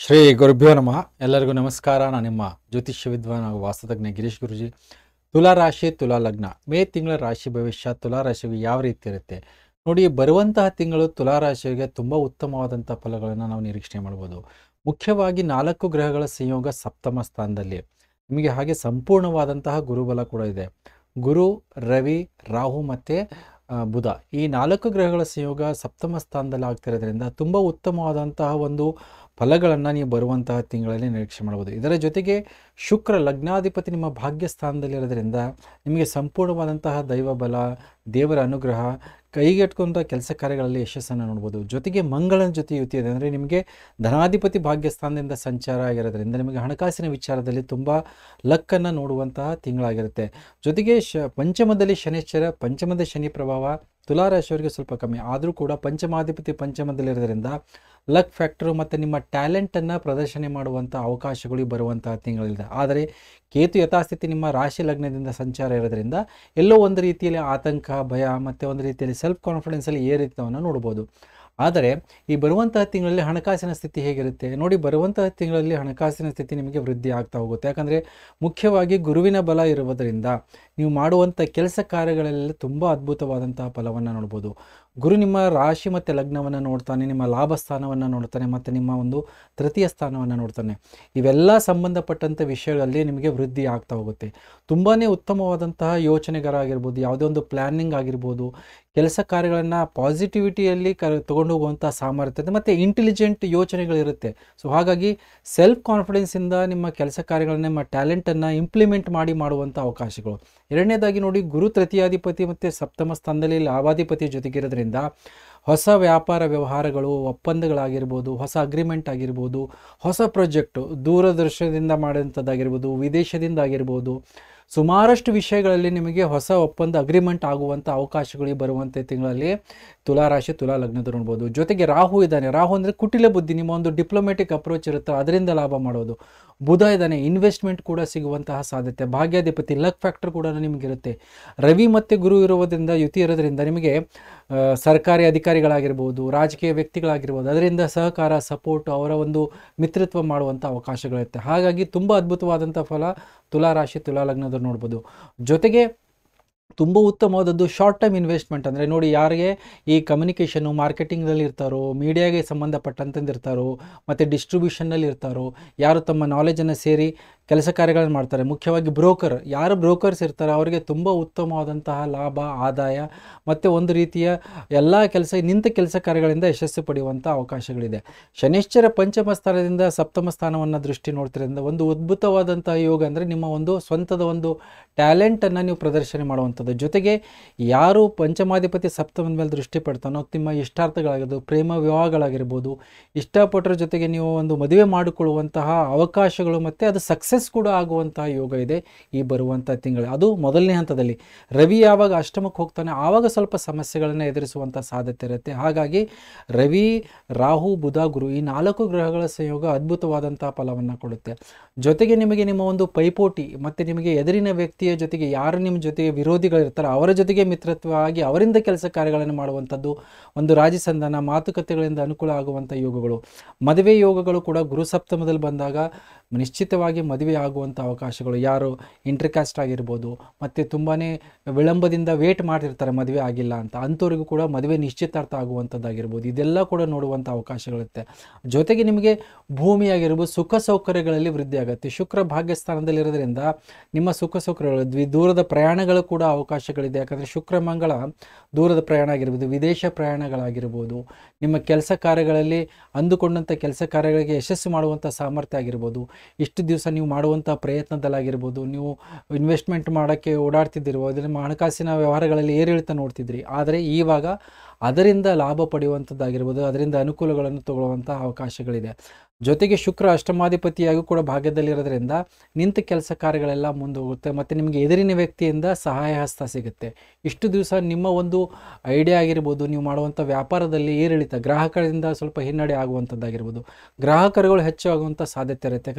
ಶ್ರೀ ಗುರುಭ್ಯೋ ನಮಃ ಎಲ್ಲರಿಗೂ ನಮಸ್ಕಾರ ನಾನು ನಿಮ್ಮ ಜ್ಯೋತಿಷ್ಯ ವಿದ್ವಾನ್ ಹಾಗೂ ವಾಸ್ತುತಜ್ಞ ಗಿರೀಶ್ ಗುರುಜಿ ತುಲಾ ರಾಶಿ ತುಲಾ ಲಗ್ನ ಮೇ ತಿಂಗಳ ರಾಶಿ ಭವಿಷ್ಯ ತುಲಾ ರಾಶಿಗೆ ಯಾವ ರೀತಿ ಇರುತ್ತೆ ನೋಡಿ ಬರುವಂತಹ ತಿಂಗಳು ತುಲಾ ರಾಶಿಗೆ ತುಂಬ ಉತ್ತಮವಾದಂಥ ಫಲಗಳನ್ನು ನಾವು ನಿರೀಕ್ಷಣೆ ಮಾಡ್ಬೋದು ಮುಖ್ಯವಾಗಿ ನಾಲ್ಕು ಗ್ರಹಗಳ ಸಂಯೋಗ ಸಪ್ತಮ ಸ್ಥಾನದಲ್ಲಿ ನಿಮಗೆ ಹಾಗೆ ಸಂಪೂರ್ಣವಾದಂತಹ ಗುರುಬಲ ಕೂಡ ಇದೆ ಗುರು ರವಿ ರಾಹು ಮತ್ತು ಆ, ಬುಧ ಈ ನಾಲ್ಕು ಗ್ರಹಗಳ ಸಂಯೋಗ ಸಪ್ತಮ ಸ್ಥಾನದಲ್ಲಿ ಆಗ್ತಿರೋದ್ರಿಂದ ತುಂಬ ಉತ್ತಮವಾದಂತಹ ಒಂದು ಫಲಗಳನ್ನು ನೀವು ಬರುವಂತಹ ತಿಂಗಳಲ್ಲಿ ನಿರೀಕ್ಷೆ ಮಾಡ್ಬೋದು ಇದರ ಜೊತೆಗೆ ಶುಕ್ರ ಲಗ್ನಾಧಿಪತಿ ನಿಮ್ಮ ಭಾಗ್ಯ ಸ್ಥಾನದಲ್ಲಿರೋದ್ರಿಂದ ನಿಮಗೆ ಸಂಪೂರ್ಣವಾದಂತಹ ದೈವ ಬಲ ದೇವರ ಅನುಗ್ರಹ ಕೈಗೆಟ್ಕೊಂಡ ಕೆಲಸ ಕಾರ್ಯಗಳಲ್ಲಿ ಯಶಸ್ಸನ್ನು ನೋಡ್ಬೋದು ಜೊತೆಗೆ ಮಂಗಳನ ಜೊತೆ ಯುತಿ ಇದೆ ಅಂದರೆ ನಿಮಗೆ ಧನಾಧಿಪತಿ ಭಾಗ್ಯ ಸ್ಥಾನದಿಂದ ಸಂಚಾರ ಆಗಿರೋದ್ರಿಂದ ನಿಮಗೆ ಹಣಕಾಸಿನ ವಿಚಾರದಲ್ಲಿ ತುಂಬ ಲಕ್ಕನ್ನು ನೋಡುವಂತಹ ತಿಂಗಳಾಗಿರುತ್ತೆ ಜೊತೆಗೆ ಶ ಪಂಚಮದಲ್ಲಿ ಶನಿಶ್ಚರ ಪಂಚಮದ ಶನಿ ಪ್ರಭಾವ ತುಲಾರಾಶಿಯವರಿಗೆ ಸ್ವಲ್ಪ ಕಮ್ಮಿ ಆದರೂ ಕೂಡ ಪಂಚಮಾಧಿಪತಿ ಪಂಚಮದಲ್ಲಿರೋದ್ರಿಂದ ಲಕ್ ಫ್ಯಾಕ್ಟರು ಮತ್ತು ನಿಮ್ಮ ಟ್ಯಾಲೆಂಟನ್ನು ಪ್ರದರ್ಶನ ಮಾಡುವಂಥ ಅವಕಾಶಗಳು ಬರುವಂತಹ ತಿಂಗಳಿದೆ ಆದರೆ ಕೇತು ಯಥಾಸ್ಥಿತಿ ನಿಮ್ಮ ರಾಶಿ ಲಗ್ನದಿಂದ ಸಂಚಾರ ಇರೋದ್ರಿಂದ ಎಲ್ಲೋ ಒಂದು ರೀತಿಯಲ್ಲಿ ಆತಂಕ ಭಯ ಮತ್ತು ಒಂದು ರೀತಿಯಲ್ಲಿ ಸೆಲ್ಫ್ ಕಾನ್ಫಿಡೆನ್ಸಲ್ಲಿ ಏರಿತವನ್ನು ನೋಡ್ಬೋದು ಆದರೆ ಈ ಬರುವಂತಹ ತಿಂಗಳಲ್ಲಿ ಹಣಕಾಸಿನ ಸ್ಥಿತಿ ಹೇಗಿರುತ್ತೆ ನೋಡಿ ಬರುವಂತಹ ತಿಂಗಳಲ್ಲಿ ಹಣಕಾಸಿನ ಸ್ಥಿತಿ ನಿಮಗೆ ವೃದ್ಧಿ ಆಗ್ತಾ ಹೋಗುತ್ತೆ ಯಾಕಂದರೆ ಮುಖ್ಯವಾಗಿ ಗುರುವಿನ ಬಲ ಇರುವುದರಿಂದ ನೀವು ಮಾಡುವಂಥ ಕೆಲಸ ಕಾರ್ಯಗಳಲ್ಲಿ ತುಂಬ ಅದ್ಭುತವಾದಂತಹ ಫಲವನ್ನು ನೋಡ್ಬೋದು ಗುರು ನಿಮ್ಮ ರಾಶಿ ಮತ್ತು ಲಗ್ನವನ್ನು ನೋಡ್ತಾನೆ ನಿಮ್ಮ ಲಾಭ ಸ್ಥಾನವನ್ನು ನೋಡ್ತಾನೆ ಮತ್ತು ನಿಮ್ಮ ಒಂದು ತೃತೀಯ ಸ್ಥಾನವನ್ನು ನೋಡ್ತಾನೆ ಇವೆಲ್ಲ ಸಂಬಂಧಪಟ್ಟಂಥ ವಿಷಯಗಳಲ್ಲಿ ನಿಮಗೆ ವೃದ್ಧಿ ಆಗ್ತಾ ಹೋಗುತ್ತೆ ತುಂಬಾ ಉತ್ತಮವಾದಂತಹ ಯೋಚನೆಗಾರಾಗಿರ್ಬೋದು ಯಾವುದೇ ಒಂದು ಪ್ಲ್ಯಾನಿಂಗ್ ಆಗಿರ್ಬೋದು ಕೆಲಸ ಕಾರ್ಯಗಳನ್ನು ಪಾಸಿಟಿವಿಟಿಯಲ್ಲಿ ಕ ತೊಗೊಂಡು ಹೋಗುವಂಥ ಸಾಮರ್ಥ್ಯತೆ ಮತ್ತು ಇಂಟೆಲಿಜೆಂಟ್ ಯೋಚನೆಗಳಿರುತ್ತೆ ಸೊ ಹಾಗಾಗಿ ಸೆಲ್ಫ್ ಕಾನ್ಫಿಡೆನ್ಸಿಂದ ನಿಮ್ಮ ಕೆಲಸ ಕಾರ್ಯಗಳನ್ನ ನಿಮ್ಮ ಟ್ಯಾಲೆಂಟನ್ನು ಇಂಪ್ಲಿಮೆಂಟ್ ಮಾಡಿ ಮಾಡುವಂಥ ಅವಕಾಶಗಳು ಎರಡನೇದಾಗಿ ನೋಡಿ ಗುರು ತೃತೀಯಾಧಿಪತಿ ಮತ್ತು ಸಪ್ತಮ ಸ್ಥಾನದಲ್ಲಿ ಲಾಭಾಧಿಪತಿ ಜೊತೆಗಿರೋದ್ರಿಂದ ಹೊಸ ವ್ಯಾಪಾರ ವ್ಯವಹಾರಗಳು ಒಪ್ಪಂದಗಳಾಗಿರ್ಬೋದು ಹೊಸ ಅಗ್ರಿಮೆಂಟ್ ಆಗಿರ್ಬೋದು ಹೊಸ ಪ್ರಾಜೆಕ್ಟು ದೂರದರ್ಶನದಿಂದ ಮಾಡುವಂಥದ್ದಾಗಿರ್ಬೋದು ವಿದೇಶದಿಂದ ಆಗಿರ್ಬೋದು ಸುಮಾರಷ್ಟು ವಿಷಯಗಳಲ್ಲಿ ನಿಮಗೆ ಹೊಸ ಒಪ್ಪಂದ ಅಗ್ರಿಮೆಂಟ್ ಆಗುವಂಥ ಅವಕಾಶಗಳು ಈ ಬರುವಂಥ ತಿಂಗಳಲ್ಲಿ ತುಲಾ ರಾಶಿ ತುಲಾ ಲಗ್ನದ ನೋಡ್ಬೋದು ಜೊತೆಗೆ ರಾಹು ಇದ್ದಾನೆ ರಾಹು ಅಂದರೆ ಕುಟಿಲ ಬುದ್ಧಿ ನಿಮ್ಮ ಒಂದು ಡಿಪ್ಲೊಮೆಟಿಕ್ ಅಪ್ರೋಚ್ ಇರುತ್ತೆ ಅದರಿಂದ ಲಾಭ ಮಾಡೋದು ಬುಧ ಇದ್ದಾನೆ ಇನ್ವೆಸ್ಟ್ಮೆಂಟ್ ಕೂಡ ಸಿಗುವಂತಹ ಸಾಧ್ಯತೆ ಭಾಗ್ಯಾಧಿಪತಿ ಲಕ್ ಫ್ಯಾಕ್ಟರ್ ಕೂಡ ನಿಮಗಿರುತ್ತೆ ರವಿ ಮತ್ತು ಗುರು ಇರುವುದರಿಂದ ಯುತಿ ಇರೋದ್ರಿಂದ ನಿಮಗೆ ಆ, ಸರ್ಕಾರಿ ಅಧಿಕಾರಿಗಳಾಗಿರ್ಬೋದು ರಾಜಕೀಯ ವ್ಯಕ್ತಿಗಳಾಗಿರ್ಬೋದು ಅದರಿಂದ ಸಹಕಾರ ಸಪೋರ್ಟ್ ಅವರ ಒಂದು ಮಿತ್ರತ್ವ ಮಾಡುವಂಥ ಅವಕಾಶಗಳಿರುತ್ತೆ ಹಾಗಾಗಿ ತುಂಬ ಅದ್ಭುತವಾದಂಥ ಫಲ ತುಲಾ ರಾಶಿ ತುಲಾ ಲಗ್ನದ ನೋಡ್ಬೋದು ಜೊತೆಗೆ ತುಂಬ ಉತ್ತಮವಾದದ್ದು ಶಾರ್ಟ್ ಟೈಮ್ ಇನ್ವೆಸ್ಟ್ಮೆಂಟ್ ಅಂದರೆ ನೋಡಿ ಯಾರಿಗೆ ಈ ಕಮ್ಯುನಿಕೇಷನು ಮಾರ್ಕೆಟಿಂಗ್ನಲ್ಲಿ ಇರ್ತಾರೋ ಮೀಡಿಯಾಗೆ ಸಂಬಂಧಪಟ್ಟಂತಂದು ಇರ್ತಾರೋ ಮತ್ತು ಡಿಸ್ಟ್ರಿಬ್ಯೂಷನ್ನಲ್ಲಿ ಇರ್ತಾರೋ ಯಾರು ತಮ್ಮ ನಾಲೆಜನ್ನು ಸೇರಿ ಕೆಲಸ ಕಾರ್ಯಗಳನ್ನು ಮಾಡ್ತಾರೆ ಮುಖ್ಯವಾಗಿ ಬ್ರೋಕರ್ ಯಾರು ಬ್ರೋಕರ್ಸ್ ಇರ್ತಾರೆ ಅವರಿಗೆ ತುಂಬ ಉತ್ತಮವಾದಂತಹ ಲಾಭ ಆದಾಯ ಮತ್ತು ಒಂದು ರೀತಿಯ ಎಲ್ಲ ಕೆಲಸ ನಿಂತ ಕೆಲಸ ಕಾರ್ಯಗಳಿಂದ ಯಶಸ್ಸು ಪಡೆಯುವಂಥ ಅವಕಾಶಗಳಿದೆ ಶನಿಶ್ಚರ ಪಂಚಮ ಸ್ಥಾನದಿಂದ ಸಪ್ತಮ ಸ್ಥಾನವನ್ನು ದೃಷ್ಟಿ ನೋಡ್ತಿರೋದ್ರಿಂದ ಒಂದು ಅದ್ಭುತವಾದಂತಹ ಯೋಗ ಅಂದರೆ ನಿಮ್ಮ ಒಂದು ಸ್ವಂತದ ಒಂದು ಟ್ಯಾಲೆಂಟನ್ನು ನೀವು ಪ್ರದರ್ಶನ ಮಾಡುವಂಥದ್ದು ಜೊತೆಗೆ ಯಾರು ಪಂಚಮಾಧಿಪತಿ ಸಪ್ತಮದ ಮೇಲೆ ದೃಷ್ಟಿ ಪಡ್ತಾನೋ ನಿಮ್ಮ ಇಷ್ಟಾರ್ಥಗಳಾಗಿರ್ಬೋದು ಪ್ರೇಮ ವಿವಾಹಗಳಾಗಿರ್ಬೋದು ಇಷ್ಟಪಟ್ಟರ ಜೊತೆಗೆ ನೀವು ಒಂದು ಮದುವೆ ಮಾಡಿಕೊಳ್ಳುವಂತಹ ಅವಕಾಶಗಳು ಮತ್ತು ಅದು ಸಕ್ಸಸ್ ಕೂಡ ಆಗುವಂತಹ ಯೋಗ ಇದೆ ಈ ಬರುವಂಥ ತಿಂಗಳು ಅದು ಮೊದಲನೇ ಹಂತದಲ್ಲಿ ರವಿ ಯಾವಾಗ ಅಷ್ಟಮಕ್ಕೆ ಹೋಗ್ತಾನೆ ಆವಾಗ ಸ್ವಲ್ಪ ಸಮಸ್ಯೆಗಳನ್ನು ಎದುರಿಸುವಂಥ ಸಾಧ್ಯತೆ ಇರುತ್ತೆ ಹಾಗಾಗಿ ರವಿ ರಾಹು ಬುಧ ಗುರು ಈ ನಾಲ್ಕು ಗ್ರಹಗಳ ಸಂಯೋಗ ಅದ್ಭುತವಾದಂತಹ ಫಲವನ್ನು ಕೊಡುತ್ತೆ ಜೊತೆಗೆ ನಿಮಗೆ ನಿಮ್ಮ ಒಂದು ಪೈಪೋಟಿ ಮತ್ತು ನಿಮಗೆ ಎದುರಿನ ವ್ಯಕ್ತಿಯ ಜೊತೆಗೆ ಯಾರು ನಿಮ್ಮ ಜೊತೆಗೆ ವಿರೋಧಿಗಳಿರ್ತಾರೆ ಅವರ ಜೊತೆಗೆ ಮಿತ್ರತ್ವ ಆಗಿ ಅವರಿಂದ ಕೆಲಸ ಕಾರ್ಯಗಳನ್ನು ಮಾಡುವಂಥದ್ದು ಒಂದು ರಾಜಸಂಧಾನ ಮಾತುಕತೆಗಳಿಂದ ಅನುಕೂಲ ಆಗುವಂಥ ಯೋಗಗಳು ಮದುವೆ ಯೋಗಗಳು ಕೂಡ ಗುರು ಸಪ್ತಮದಲ್ಲಿ ಬಂದಾಗ ನಿಶ್ಚಿತವಾಗಿ ಮದುವೆ ಆಗುವಂಥ ಅವಕಾಶಗಳು ಯಾರು ಇಂಟರ್ಕಾಸ್ಟ್ ಆಗಿರ್ಬೋದು ಮತ್ತು ತುಂಬಾ ವಿಳಂಬದಿಂದ ವೇಟ್ ಮಾಡಿರ್ತಾರೆ ಮದುವೆ ಆಗಿಲ್ಲ ಅಂತ ಅಂಥವ್ರಿಗೂ ಕೂಡ ಮದುವೆ ನಿಶ್ಚಿತಾರ್ಥ ಆಗುವಂಥದ್ದಾಗಿರ್ಬೋದು ಇದೆಲ್ಲ ಕೂಡ ನೋಡುವಂಥ ಅವಕಾಶಗಳಿರುತ್ತೆ ಜೊತೆಗೆ ನಿಮಗೆ ಭೂಮಿ ಆಗಿರ್ಬೋದು ಸುಖ ಸೌಕರ್ಯಗಳಲ್ಲಿ ವೃದ್ಧಿ ಆಗುತ್ತೆ ಶುಕ್ರ ಭಾಗ್ಯಸ್ಥಾನದಲ್ಲಿರೋದ್ರಿಂದ ನಿಮ್ಮ ಸುಖ ಸೌಕರ್ಯಗಳು ದ್ವಿ ದೂರದ ಪ್ರಯಾಣಗಳು ಕೂಡ ಅವಕಾಶಗಳಿದೆ ಯಾಕಂದರೆ ಶುಕ್ರ ಮಂಗಳ ದೂರದ ಪ್ರಯಾಣ ಆಗಿರ್ಬೋದು ವಿದೇಶ ಪ್ರಯಾಣಗಳಾಗಿರ್ಬೋದು ನಿಮ್ಮ ಕೆಲಸ ಕಾರ್ಯಗಳಲ್ಲಿ ಅಂದುಕೊಂಡಂಥ ಕೆಲಸ ಕಾರ್ಯಗಳಿಗೆ ಯಶಸ್ಸು ಮಾಡುವಂಥ ಸಾಮರ್ಥ್ಯ ಆಗಿರ್ಬೋದು ಇಷ್ಟು ದಿವಸ ನೀವು ಮಾಡುವಂಥ ಪ್ರಯತ್ನದಲ್ಲಾಗಿರ್ಬೋದು ನೀವು ಇನ್ವೆಸ್ಟ್ಮೆಂಟ್ ಮಾಡೋಕ್ಕೆ ಓಡಾಡ್ತಿದ್ದಿರ್ಬೋದು ನಿಮ್ಮ ಹಣಕಾಸಿನ ವ್ಯವಹಾರಗಳಲ್ಲಿ ಏರಿಳಿತ ನೋಡ್ತಿದ್ರಿ ಆದರೆ ಈವಾಗ ಅದರಿಂದ ಲಾಭ ಪಡೆಯುವಂಥದ್ದಾಗಿರ್ಬೋದು ಅದರಿಂದ ಅನುಕೂಲಗಳನ್ನು ತಗೊಳ್ಳುವಂಥ ಅವಕಾಶಗಳಿದೆ ಜೊತೆಗೆ ಶುಕ್ರ ಅಷ್ಟಮಾಧಿಪತಿಯಾಗೂ ಕೂಡ ಭಾಗ್ಯದಲ್ಲಿರೋದ್ರಿಂದ ನಿಂತ ಕೆಲಸ ಕಾರ್ಯಗಳೆಲ್ಲ ಮುಂದೆ ಹೋಗುತ್ತೆ ಮತ್ತು ನಿಮಗೆ ಎದುರಿನ ವ್ಯಕ್ತಿಯಿಂದ ಸಹಾಯ ಹಸ್ತ ಸಿಗುತ್ತೆ ಇಷ್ಟು ದಿವಸ ನಿಮ್ಮ ಒಂದು ಐಡಿಯಾ ಆಗಿರ್ಬೋದು ನೀವು ಮಾಡುವಂಥ ವ್ಯಾಪಾರದಲ್ಲಿ ಏರಿಳಿತ ಗ್ರಾಹಕರಿಂದ ಸ್ವಲ್ಪ ಹಿನ್ನಡೆ ಆಗುವಂಥದ್ದಾಗಿರ್ಬೋದು ಗ್ರಾಹಕರುಗಳು ಹೆಚ್ಚು ಆಗುವಂಥ ಸಾಧ್ಯತೆ ಇರುತ್ತೆ ಯಾಕಂದರೆ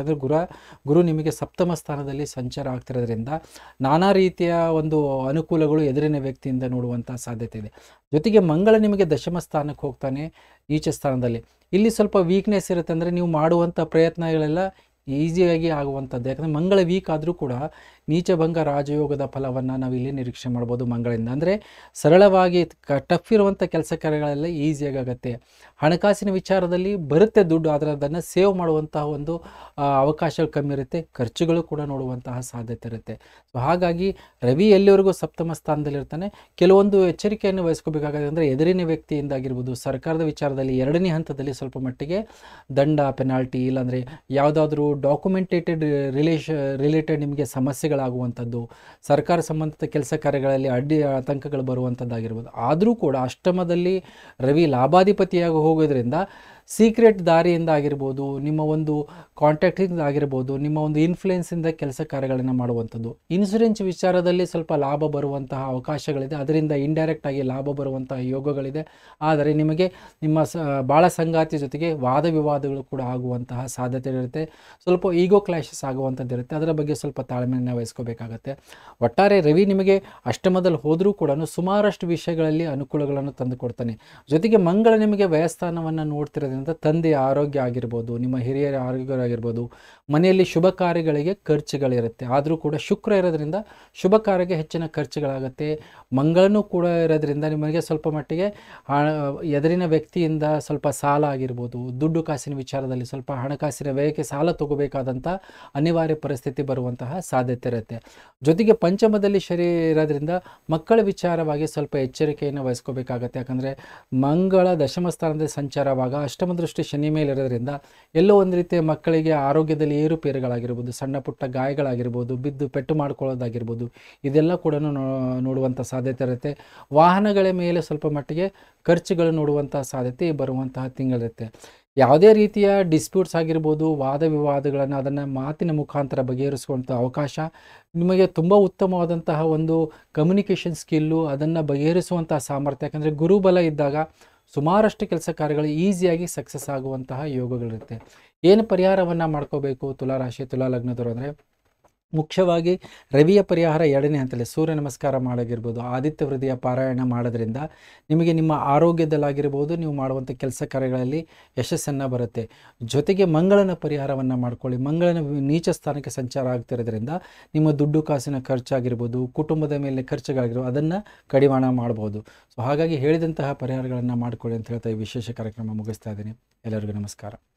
ಯಾಕಂದರೆ ಗುರ ಗುರು ನಿಮಗೆ ಸಪ್ತಮ ಸ್ಥಾನದಲ್ಲಿ ಸಂಚಾರ ಆಗ್ತಿರೋದ್ರಿಂದ ನಾನಾ ರೀತಿಯ ಒಂದು ಅನುಕೂಲಗಳು ಎದುರಿನ ವ್ಯಕ್ತಿಯಿಂದ ನೋಡುವಂಥ ಸಾಧ್ಯತೆ ಇದೆ ಜೊತೆಗೆ ಮಂಗಳ ನಿಮಗೆ ದಶಮ ಸ್ಥಾನಕ್ಕೆ ಹೋಗ್ತಾನೆ ಈಚೆ ಸ್ಥಾನದಲ್ಲಿ ಇಲ್ಲಿ ಸ್ವಲ್ಪ ವೀಕ್ನೆಸ್ ಇರುತ್ತೆ ಅಂದರೆ ನೀವು ಮಾಡುವಂಥ ಪ್ರಯತ್ನಗಳೆಲ್ಲ ಈಸಿಯಾಗಿ ಆಗುವಂಥದ್ದು ಯಾಕಂದರೆ ಮಂಗಳ ವೀಕ್ ಆದರೂ ಕೂಡ ನೀಚಭಂಗ ರಾಜಯೋಗದ ಫಲವನ್ನು ನಾವು ಇಲ್ಲಿ ನಿರೀಕ್ಷೆ ಮಾಡ್ಬೋದು ಮಂಗಳಿಂದ ಅಂದರೆ ಸರಳವಾಗಿ ಕ ಟಫ್ ಇರುವಂಥ ಕೆಲಸ ಕಾರ್ಯಗಳೆಲ್ಲ ಈಸಿಯಾಗಿ ಆಗುತ್ತೆ ಹಣಕಾಸಿನ ವಿಚಾರದಲ್ಲಿ ಬರುತ್ತೆ ದುಡ್ಡು ಆದರೆ ಅದನ್ನು ಸೇವ್ ಮಾಡುವಂತಹ ಒಂದು ಆ, ಅವಕಾಶಗಳು ಕಮ್ಮಿ ಇರುತ್ತೆ ಖರ್ಚುಗಳು ಕೂಡ ನೋಡುವಂತಹ ಸಾಧ್ಯತೆ ಇರುತ್ತೆ ಸೊ ಹಾಗಾಗಿ ರವಿ ಎಲ್ಲಿವರೆಗೂ ಸಪ್ತಮ ಸ್ಥಾನದಲ್ಲಿರ್ತಾನೆ ಕೆಲವೊಂದು ಎಚ್ಚರಿಕೆಯನ್ನು ವಹಿಸ್ಕೋಬೇಕಾಗುತ್ತೆ ಅಂದರೆ ಎದುರಿನ ವ್ಯಕ್ತಿಯಿಂದ ಆಗಿರ್ಬೋದು ಸರ್ಕಾರದ ವಿಚಾರದಲ್ಲಿ ಎರಡನೇ ಹಂತದಲ್ಲಿ ಸ್ವಲ್ಪ ಮಟ್ಟಿಗೆ ದಂಡ ಪೆನಾಲ್ಟಿ ಇಲ್ಲಾಂದರೆ ಯಾವುದಾದ್ರೂ ಡಾಕ್ಯುಮೆಂಟೇಟೆಡ್ ರಿಲೇಷ ರಿಲೇಟೆಡ್ ನಿಮಗೆ ಸಮಸ್ಯೆಗಳಾಗುವಂಥದ್ದು ಸರ್ಕಾರ ಸಂಬಂಧಿತ ಕೆಲಸ ಕಾರ್ಯಗಳಲ್ಲಿ ಅಡ್ಡಿ ಆತಂಕಗಳು ಬರುವಂಥದ್ದಾಗಿರ್ಬೋದು ಆದರೂ ಕೂಡ ಅಷ್ಟಮದಲ್ಲಿ ರವಿ ಲಾಭಾಧಿಪತಿಯಾಗಿ ಹೋಗೋದ್ರಿಂದ ಸೀಕ್ರೆಟ್ ದಾರಿಯಿಂದ ಆಗಿರ್ಬೋದು ನಿಮ್ಮ ಒಂದು ಕಾಂಟ್ಯಾಕ್ಟಿಂದ ಆಗಿರ್ಬೋದು ನಿಮ್ಮ ಒಂದು ಇನ್ಫ್ಲುಯೆನ್ಸಿಂದ ಕೆಲಸ ಕಾರ್ಯಗಳನ್ನು ಮಾಡುವಂಥದ್ದು ಇನ್ಸೂರೆನ್ಸ್ ವಿಚಾರದಲ್ಲಿ ಸ್ವಲ್ಪ ಲಾಭ ಬರುವಂತಹ ಅವಕಾಶಗಳಿದೆ ಅದರಿಂದ ಇಂಡೈರೆಕ್ಟ್ ಆಗಿ ಲಾಭ ಬರುವಂತಹ ಯೋಗಗಳಿದೆ ಆದರೆ ನಿಮಗೆ ನಿಮ್ಮ ಸ ಬಾಳ ಸಂಗಾತಿ ಜೊತೆಗೆ ವಾದ ವಿವಾದಗಳು ಕೂಡ ಆಗುವಂತಹ ಸಾಧ್ಯತೆ ಇರುತ್ತೆ ಸ್ವಲ್ಪ ಈಗೋ ಕ್ಲಾಶಸ್ ಆಗುವಂಥದ್ದು ಇರುತ್ತೆ ಅದರ ಬಗ್ಗೆ ಸ್ವಲ್ಪ ತಾಳ್ಮೆಯನ್ನು ವಹಿಸ್ಕೋಬೇಕಾಗತ್ತೆ ಒಟ್ಟಾರೆ ರವಿ ನಿಮಗೆ ಅಷ್ಟಮದಲ್ಲಿ ಹೋದರೂ ಕೂಡ ಸುಮಾರಷ್ಟು ವಿಷಯಗಳಲ್ಲಿ ಅನುಕೂಲಗಳನ್ನು ತಂದು ಕೊಡ್ತಾನೆ ಜೊತೆಗೆ ಮಂಗಳ ನಿಮಗೆ ವ್ಯಯಸ್ಥಾನವನ್ನು ನೋಡ್ತಿರೋದ್ರಿಂದ ತಂದೆಯ ಆರೋಗ್ಯ ಆಗಿರ್ಬೋದು ನಿಮ್ಮ ಹಿರಿಯರ ಆರೋಗ್ಯ ಆಗಿರ್ಬೋದು ಮನೆಯಲ್ಲಿ ಶುಭ ಕಾರ್ಯಗಳಿಗೆ ಖರ್ಚುಗಳಿರುತ್ತೆ ಆದರೂ ಕೂಡ ಶುಕ್ರ ಇರೋದ್ರಿಂದ ಶುಭ ಕಾರ್ಯಕ್ಕೆ ಹೆಚ್ಚಿನ ಖರ್ಚುಗಳಾಗುತ್ತೆ ಮಂಗಳನೂ ಕೂಡ ಇರೋದ್ರಿಂದ ನಿಮಗೆ ಸ್ವಲ್ಪ ಮಟ್ಟಿಗೆ ಆ, ಎದುರಿನ ವ್ಯಕ್ತಿಯಿಂದ ಸ್ವಲ್ಪ ಸಾಲ ಆಗಿರ್ಬೋದು ದುಡ್ಡು ಕಾಸಿನ ವಿಚಾರದಲ್ಲಿ ಸ್ವಲ್ಪ ಹಣಕಾಸಿನ ವ್ಯಯಕ್ಕೆ ಸಾಲ ತಗೋಬೇಕಾದಂಥ ಅನಿವಾರ್ಯ ಪರಿಸ್ಥಿತಿ ಬರುವಂತಹ ಸಾಧ್ಯತೆ ಇರುತ್ತೆ ಜೊತೆಗೆ ಪಂಚಮದಲ್ಲಿ ಶರೀರ ಇರೋದ್ರಿಂದ ಮಕ್ಕಳ ವಿಚಾರವಾಗಿ ಸ್ವಲ್ಪ ಎಚ್ಚರಿಕೆಯನ್ನು ವಹಿಸ್ಕೋಬೇಕಾಗತ್ತೆ ಯಾಕಂದರೆ ಮಂಗಳ ದಶಮ ಸ್ಥಾನದಲ್ಲಿ ಸಂಚಾರವಾಗ ಅಷ್ಟಮ ದೃಷ್ಟಿ ಶನಿ ಮೇಲೆ ಇರೋದ್ರಿಂದ ಎಲ್ಲೋ ಒಂದು ರೀತಿಯ ಮಕ್ಕಳಿಗೆ ಆರೋಗ್ಯದಲ್ಲಿ ಏರುಪೇರುಗಳಾಗಿರ್ಬೋದು ಸಣ್ಣ ಪುಟ್ಟ ಗಾಯಗಳಾಗಿರ್ಬೋದು ಬಿದ್ದು ಪೆಟ್ಟು ಮಾಡ್ಕೊಳ್ಳೋದಾಗಿರ್ಬೋದು ಇದೆಲ್ಲ ಕೂಡ ನೋಡುವಂಥ ಸಾಧ್ಯತೆ ಇರುತ್ತೆ ವಾಹನಗಳ ಮೇಲೆ ಸ್ವಲ್ಪ ಮಟ್ಟಿಗೆ ಖರ್ಚುಗಳು ನೋಡುವಂಥ ಸಾಧ್ಯತೆ ಬರುವಂತಹ ತಿಂಗಳಿರುತ್ತೆ ಯಾವುದೇ ರೀತಿಯ ಡಿಸ್ಪ್ಯೂಟ್ಸ್ ಆಗಿರ್ಬೋದು ವಾದ ವಿವಾದಗಳನ್ನು ಅದನ್ನು ಮಾತಿನ ಮುಖಾಂತರ ಬಗೆಹರಿಸುವಂಥ ಅವಕಾಶ ನಿಮಗೆ ತುಂಬ ಉತ್ತಮವಾದಂತಹ ಒಂದು ಕಮ್ಯುನಿಕೇಷನ್ ಸ್ಕಿಲ್ಲು ಅದನ್ನು ಬಗೆಹರಿಸುವಂತಹ ಸಾಮರ್ಥ್ಯ ಯಾಕಂದರೆ ಗುರುಬಲ ಇದ್ದಾಗ ಸುಮಾರಷ್ಟು ಕೆಲಸ ಕಾರ್ಯಗಳು ಈಸಿಯಾಗಿ ಸಕ್ಸಸ್ ಆಗುವಂತಹ ಯೋಗಗಳಿರುತ್ತೆ ಏನು ಪರಿಹಾರವನ್ನು ಮಾಡ್ಕೋಬೇಕು ತುಲಾ ರಾಶಿ ತುಲಾ ಲಗ್ನದವರು ಅಂದರೆ ಮುಖ್ಯವಾಗಿ ರವಿಯ ಪರಿಹಾರ ಎರಡನೇ ಹಂತದಲ್ಲಿ ಸೂರ್ಯ ನಮಸ್ಕಾರ ಮಾಡೋಗಿರ್ಬೋದು ಆದಿತ್ಯ ಹೃದಯ ಪಾರಾಯಣ ಮಾಡೋದ್ರಿಂದ ನಿಮಗೆ ನಿಮ್ಮ ಆರೋಗ್ಯದಲ್ಲಾಗಿರ್ಬೋದು ನೀವು ಮಾಡುವಂಥ ಕೆಲಸ ಕಾರ್ಯಗಳಲ್ಲಿ ಯಶಸ್ಸನ್ನು ಬರುತ್ತೆ ಜೊತೆಗೆ ಮಂಗಳನ ಪರಿಹಾರವನ್ನು ಮಾಡ್ಕೊಳ್ಳಿ ಮಂಗಳನ ನೀಚ ಸ್ಥಾನಕ್ಕೆ ಸಂಚಾರ ಆಗ್ತಿರೋದ್ರಿಂದ ನಿಮ್ಮ ದುಡ್ಡು ಕಾಸಿನ ಖರ್ಚಾಗಿರ್ಬೋದು ಕುಟುಂಬದ ಮೇಲೆ ಖರ್ಚುಗಳಾಗಿರ್ಬೋದು ಅದನ್ನು ಕಡಿವಾಣ ಮಾಡ್ಬೋದು ಸೊ ಹಾಗಾಗಿ ಹೇಳಿದಂತಹ ಪರಿಹಾರಗಳನ್ನು ಮಾಡಿಕೊಳ್ಳಿ ಅಂತ ಹೇಳ್ತಾ ಈ ವಿಶೇಷ ಕಾರ್ಯಕ್ರಮ ಮುಗಿಸ್ತಾ ಇದ್ದೀನಿ ಎಲ್ಲರಿಗೂ ನಮಸ್ಕಾರ